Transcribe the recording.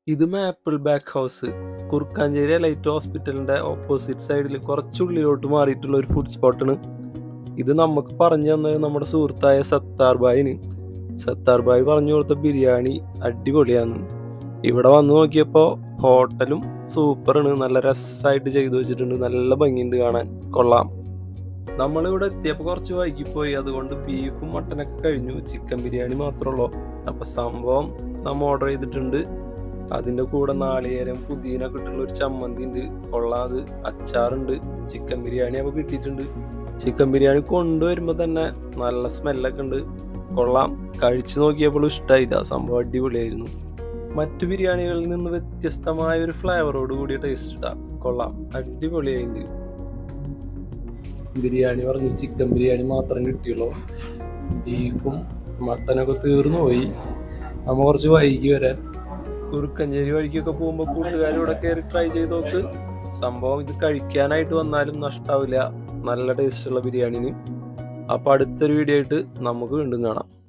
ഇത് maple back house Kurukkancheri light ഹോസ്പിറ്റലിന്റെ opposite സൈഡിൽ കുറച്ചുള്ളിലോട്ട് മാറിയിട്ടുള്ള ഒരു ഫുഡ് സ്പോട്ടാണ് ഇത് നമുക്ക് പറഞ്ഞു തന്നത് നമ്മുടെ സുഹൃത്തായ സത്താർ ബായിന് സത്താർ ബായ് പറഞ്ഞു കൊടുത്ത ബിരിയാണി അടിപൊളിയാണ് ഇവിടെ വന്ന് നോക്കിയപ്പോൾ ഹോട്ടലും സൂപ്പറാണ് നല്ല രസമായിട്ട് ചെയ്തു വെച്ചിട്ടുണ്ട് നല്ല ഭംഗിയുണ്ട് കാണാൻ കൊള്ളാം നമ്മളിവിടെ എത്തിയപ്പോൾ കുറച്ച് വൈകിപ്പോയി അതുകൊണ്ട് ബീഫും മട്ടനൊക്കെ കഴിഞ്ഞു ചിക്കൻ ബിരിയാണി മാത്രമുള്ളൂ അപ്പൊ സംഭവം നമ്മ ഓർഡർ ചെയ്തിട്ടുണ്ട് അതിന്റെ കൂടെ നാളികേരം പുതിന കിട്ടുള്ള ഒരു ചമ്മന്തി ഉണ്ട് കൊള്ളാത് അച്ചാറുണ്ട് ചിക്കൻ ബിരിയാണി അപ്പൊ കിട്ടിയിട്ടുണ്ട് ചിക്കൻ ബിരിയാണി കൊണ്ടുവരുമ്പോ തന്നെ നല്ല സ്മെല്ലൊക്കെ ഉണ്ട് കൊള്ളാം കഴിച്ചു നോക്കിയപ്പോൾ ഇഷ്ടമായില്ല സംഭവം അടിപൊളിയായിരുന്നു മറ്റു ബിരിയാണികളിൽ നിന്ന് വ്യത്യസ്തമായ ഒരു ഫ്ലേവറോട് കൂടിയ ടേസ്റ്റ് ഇട്ടാ കൊള്ളാം അടിപൊളിയായിട്ടുണ്ട് ബിരിയാണി പറഞ്ഞു ചിക്കൻ ബിരിയാണി മാത്രം കിട്ടിയുള്ളൂ ബീഫും മട്ടനൊക്കെ തീർന്നു പോയി നമ്മ കുറച്ച് വൈകി വരാൻ കുറുക്കഞ്ചേരി വഴിക്കൊക്കെ പോകുമ്പോൾ കൂട്ടുകാരോടെ കയറി ട്രൈ ചെയ്ത് നോക്ക് സംഭവം ഇത് കഴിക്കാനായിട്ട് വന്നാലും നഷ്ടാവില്ല നല്ല ടേസ്റ്റുള്ള ബിരിയാണിന് അപ്പൊ അടുത്തൊരു വീഡിയോ ആയിട്ട് നമുക്ക് വീണ്ടും കാണാം